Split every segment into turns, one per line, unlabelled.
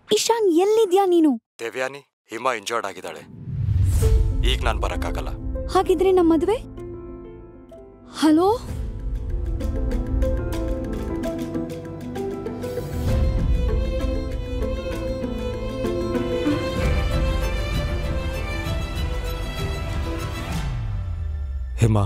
ಇಶಾನ್ ಎಲ್ಲಿದ್ಯಾ ನೀನು
ದೇವ್ಯಾನಿ ಹಿಮಾ ಇಂಜರ್ಡ್ ಆಗಿದ್ದಾಳೆ ಈಗ ನಾನು ಬರಕ್ಕಾಗಲ್ಲ
ಹಾಗಿದ್ರೆ ನಮ್ಮ ಮದ್ವೆ ಹಲೋ
ಹಿಮಾ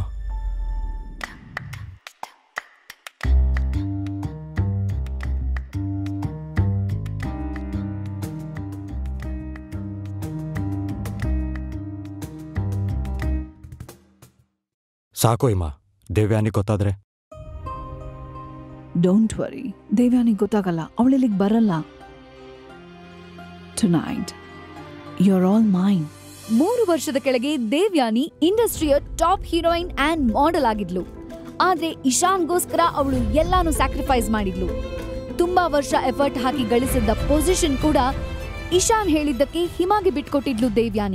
ಸಾಕು ಹಿಮಾ ದೇವ್ಯಾನಿ ಗೊತ್ತಾದ್ರೆ
ಡೋಂಟ್ ವರಿ ದೇವ್ಯಾನಿಗೆ ಗೊತ್ತಾಗಲ್ಲ ಅವಳಿಲ್ಲಿಗೆ ಬರಲ್ಲ tonight you are all mine
ಮೂರು ವರ್ಷದ ಕೆಳಗೆ ದೇವ್ಯಾನಿ ಇಂಡಸ್ಟ್ರಿಯ ಟಾಪ್ ಹೀರೋಯಿನ್ ಅಂಡ್ ಮಾಡೆಲ್ ಆಗಿದ್ಲು ಆದ್ರೆ ಇಶಾನ್ಗೋಸ್ಕರ ಅವಳು ಎಲ್ಲಾನು ಸ್ಯಾಕ್ರಿಫೈಸ್ ಮಾಡಿದ್ಲು ತುಂಬಾ ವರ್ಷ ಎಫರ್ಟ್ ಹಾಕಿ ಗಳಿಸಿದ್ದ ಪೊಸಿಷನ್ ಕೂಡ ಇಶಾನ್ ಹೇಳಿದ್ದಕ್ಕೆ ಹಿಮಾಗೆ ಬಿಟ್ಕೊಟ್ಟಿದ್ಲು ದೇವ್ಯಾನಿ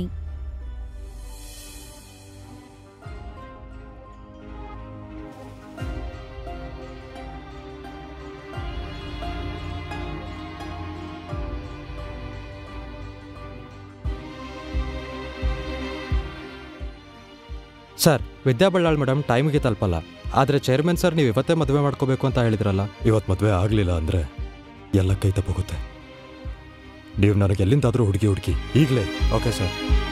ಸರ್ ವಿದ್ಯಾ ಬಳ್ಳಾಳ್ ಮೇಡಮ್ ಟೈಮಿಗೆ ತಲುಪಲ್ಲ ಆದರೆ ಚೇರ್ಮನ್ ಸರ್ ನೀವು ಇವತ್ತೇ ಮದುವೆ ಮಾಡ್ಕೋಬೇಕು ಅಂತ ಹೇಳಿದ್ರಲ್ಲ ಇವತ್ತು ಮದುವೆ ಆಗಲಿಲ್ಲ ಅಂದರೆ ಎಲ್ಲ ಕೈ ತಪ್ಪೋಗುತ್ತೆ ನೀವು ನನಗೆ ಎಲ್ಲಿಂದಾದರೂ ಹುಡುಗಿ ಹುಡುಕಿ ಈಗಲೇ ಓಕೆ ಸರ್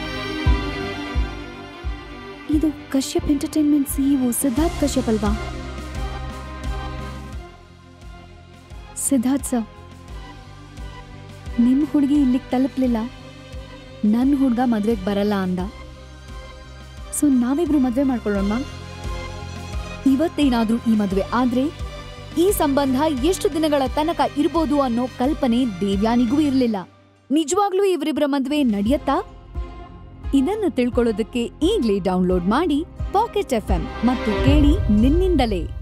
ಇದು ಕಶ್ಯಪ್ ಎಂಟರ್ಟೈನ್ಮೆಂಟ್ ಸಿಇಒ ಸಿದ್ಧಾರ್ಥ್ ಕಶ್ಯಪ್ ಅಲ್ವಾ ಸಿದ್ಧಾರ್ಥ್ ಸರ್ ನಿಮ್ಮ ಹುಡುಗಿ ಇಲ್ಲಿಗೆ ತಲುಪಲಿಲ್ಲ ನನ್ನ ಹುಡುಗ ಮದ್ವೆಗೆ ಬರಲ್ಲ ಅಂದ ಸೊ ನಾವಿಬ್ರು ಮದ್ವೆ ಮಾಡ್ಕೊಳ್ಳೋಣ ಇವತ್ತೇನಾದ್ರೂ ಈ ಮದ್ವೆ ಆದ್ರೆ ಈ ಸಂಬಂಧ ಎಷ್ಟು ದಿನಗಳ ತನಕ ಇರ್ಬೋದು ಅನ್ನೋ ಕಲ್ಪನೆ ದೇವ್ಯಾನಿಗೂ ಇರಲಿಲ್ಲ ನಿಜವಾಗ್ಲೂ ಇವರಿಬ್ಬರ ಮದ್ವೆ ನಡೆಯತ್ತಾ ಇದನ್ನು ತಿಳ್ಕೊಳ್ಳೋದಕ್ಕೆ ಈಗಲೇ ಡೌನ್ಲೋಡ್ ಮಾಡಿ ಪಾಕೆಟ್ ಎಫ್ಎಂ ಮತ್ತು ಕೇಳಿ ನಿನ್ನಿಂದಲೇ